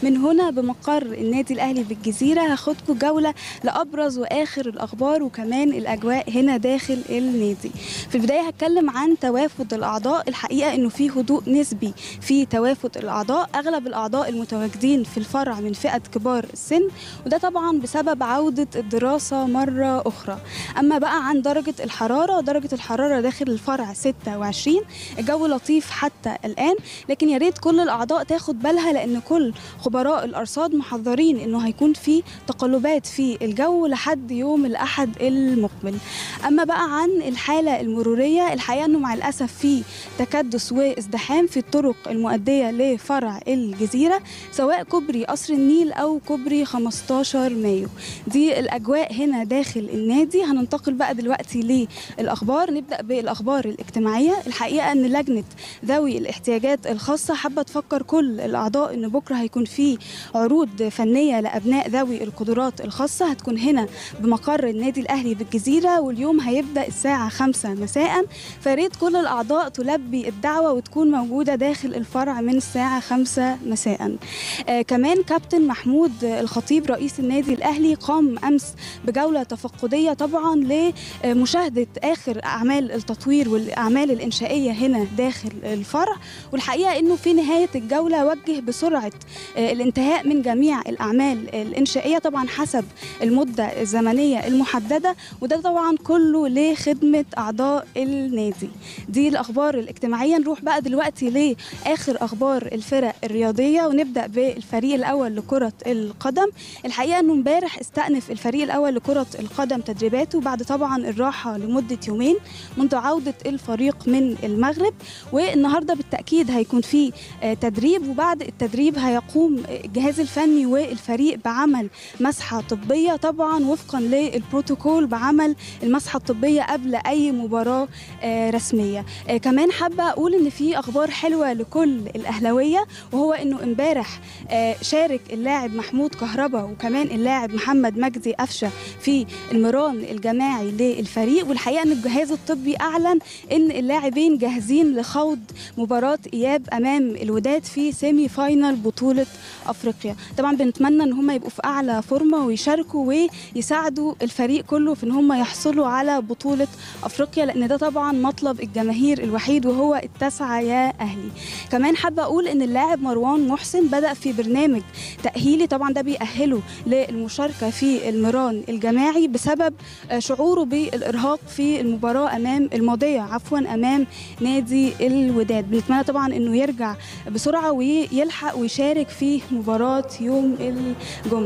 من هنا بمقر النادي الاهلي بالجزيره هاخدكم جوله لابرز واخر الاخبار وكمان الاجواء هنا داخل النادي في البدايه هتكلم عن توافد الاعضاء الحقيقه انه في هدوء نسبي في توافد الاعضاء اغلب الاعضاء المتواجدين في الفرع من فئه كبار السن وده طبعا بسبب عوده الدراسه مره اخرى اما بقى عن درجه الحراره درجه الحراره داخل الفرع 26 الجو لطيف حتى الان لكن يا ريت كل الاعضاء تاخد بالها لان كل خبراء الارصاد محذرين انه هيكون في تقلبات في الجو لحد يوم الاحد المقبل اما بقى عن الحاله المروريه الحقيقه انه مع الاسف في تكدس وازدحام في الطرق المؤديه لفرع الجزيره سواء كوبري قصر النيل او كوبري 15 مايو دي الاجواء هنا داخل النادي هننتقل بقى دلوقتي للاخبار نبدا بالاخبار الاجتماعيه الحقيقه ان لجنه ذوي الاحتياجات الخاصه حابه تفكر كل الاعضاء ان بكره هيكون في عروض فنيه لابناء ذوي القدرات الخاصه هتكون هنا بمقر النادي الاهلي بالجزيره واليوم هيبدا الساعه 5 مساء فريت كل الاعضاء تلبي الدعوه وتكون موجوده داخل الفرع من الساعه 5 مساء آه كمان كابتن محمود الخطيب رئيس النادي الاهلي قام امس بجوله تفقديه طبعا لمشاهده اخر اعمال التطوير والاعمال الانشائيه هنا داخل الفرع والحقيقه انه في نهايه الجوله وجه بسرعه الانتهاء من جميع الاعمال الانشائيه طبعا حسب المده الزمنيه المحدده وده طبعا كله لخدمه اعضاء النادي دي الاخبار الاجتماعيه نروح بقى دلوقتي لاخر اخبار الفرق الرياضيه ونبدا بالفريق الاول لكره القدم الحقيقه انه امبارح استأنف الفريق الاول لكره القدم تدريباته بعد طبعا الراحه لمده يومين منذ عوده الفريق من المغرب والنهارده بالتاكيد هيكون في تدريب وبعد التدريب هيقوم الجهاز الفني والفريق بعمل مسحه طبيه طبعا وفقا للبروتوكول بعمل المسحه الطبيه قبل اي مباراه رسميه كمان حابه اقول ان في اخبار حلوه لكل الاهلاويه وهو انه امبارح شارك اللاعب محمود كهربا وكمان اللاعب محمد مجدي قفشه في المران الجماعي للفريق والحقيقه ان الجهاز الطبي اعلن ان اللاعبين جاهزين لخوض مباراه اياب امام الوداد في سيمي فاينل بطوله افريقيا طبعا بنتمنى ان هم يبقوا في اعلى فورمه ويشاركوا ويساعدوا الفريق كله في ان هم يحصلوا على بطوله افريقيا لان ده طبعا مطلب الجماهير الوحيد وهو التسعه يا اهلي كمان حابه اقول ان اللاعب مروان محسن بدا في برنامج تاهيلي طبعا ده بيأهله للمشاركه في المران الجماعي بسبب شعوره بالارهاق في المباراه امام الماضيه عفوا امام نادي الوداد بنتمنى طبعا انه يرجع بسرعه ويلحق ويشارك في مباراه يوم الجمعه